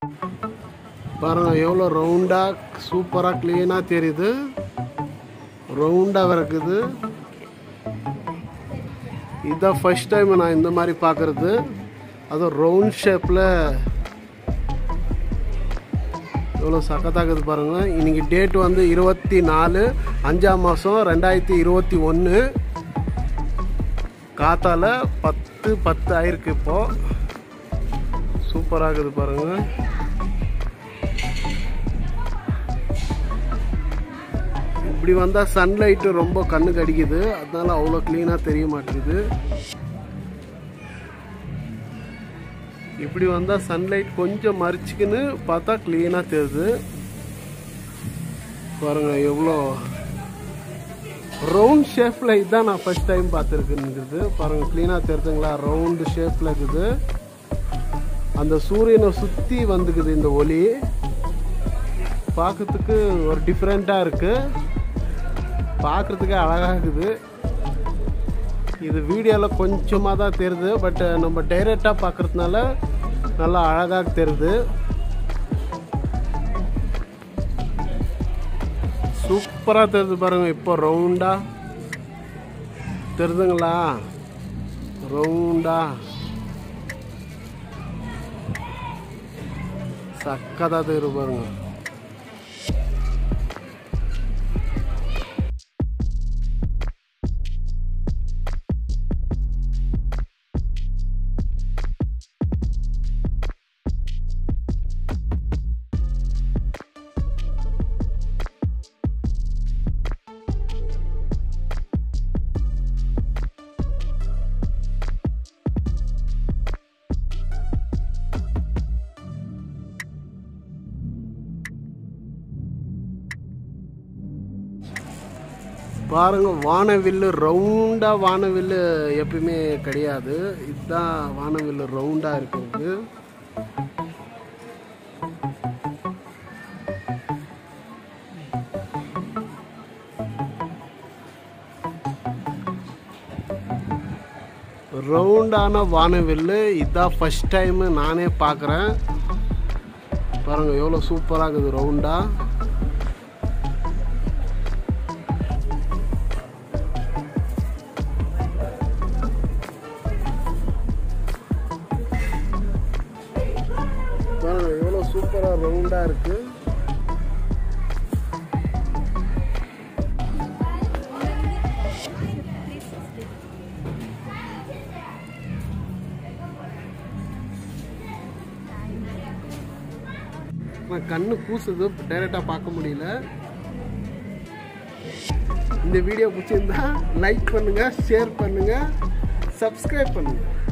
பாருங்க எவ்வளோ ரவுண்டாக சூப்பராக க்ளீனாக தெரியுது ரவுண்டாக இருக்குது இதுதான் ஃபர்ஸ்ட் டைம் நான் இந்த மாதிரி பார்க்குறது அதுவும் ரவுண்ட் ஷேப்பில் எவ்வளோ சக்கத்தாக்குது பாருங்கள் இன்னைக்கு டேட் வந்து இருபத்தி நாலு அஞ்சாம் மாதம் ரெண்டாயிரத்தி இருபத்தி ஒன்று காத்தால பத்து பத்து ஆயிருக்கு இப்போ சூப்பராக இருக்குது பாருங்கள் இப்படி வந்தால் சன்லைட்டு ரொம்ப கண்ணுக்கு அடிக்குது அதனால அவ்வளோ க்ளீனாக தெரிய மாட்டேங்குது இப்படி வந்தால் சன்லைட் கொஞ்சம் மறிச்சுக்குன்னு பார்த்தா க்ளீனாக தெரியுது பாருங்க எவ்வளோ ரவுண்ட் ஷேப்பில் இதுதான் நான் ஃபர்ஸ்ட் டைம் பார்த்துருக்குங்கிறது பாருங்கள் க்ளீனாக தெரியுதுங்களா ரவுண்டு ஷேப்பில் இருக்குது அந்த சூரியனை சுற்றி வந்துக்குது இந்த ஒளி பார்க்கறதுக்கு ஒரு டிஃப்ரெண்ட்டாக இருக்குது பார்க்குறதுக்கு அழகாக இருக்குது இது வீடியோவில் கொஞ்சமாக தான் தெரியுது பட் நம்ம டைரெக்டாக பார்க்குறதுனால நல்லா அழகாக தெரியுது சூப்பராக தெரியுது பாருங்க இப்போ ரவுண்டாக தெரியுதுங்களா ரவுண்டா சக்கதாக தெரியுது பாருங்க பாருங்க வானவில்லு ரவுண்டா வானவில்லு எப்பயுமே கிடையாது இதுதான் வானவில்லு ரவுண்டா இருக்கிறது ரவுண்டான வானவில்லு இதான் ஃபர்ஸ்ட் டைம் நானே பார்க்குறேன் பாருங்க எவ்வளோ சூப்பராக இருக்குது ரவுண்டா பாருங்க எவ்வளோ சூப்பராக ரவுண்டாக இருக்கு நான் கண்ணு கூசுது டைரெக்டாக பார்க்க முடியல இந்த வீடியோ பிடிச்சிருந்தா லைக் பண்ணுங்க ஷேர் பண்ணுங்க சப்ஸ்கிரைப் பண்ணுங்க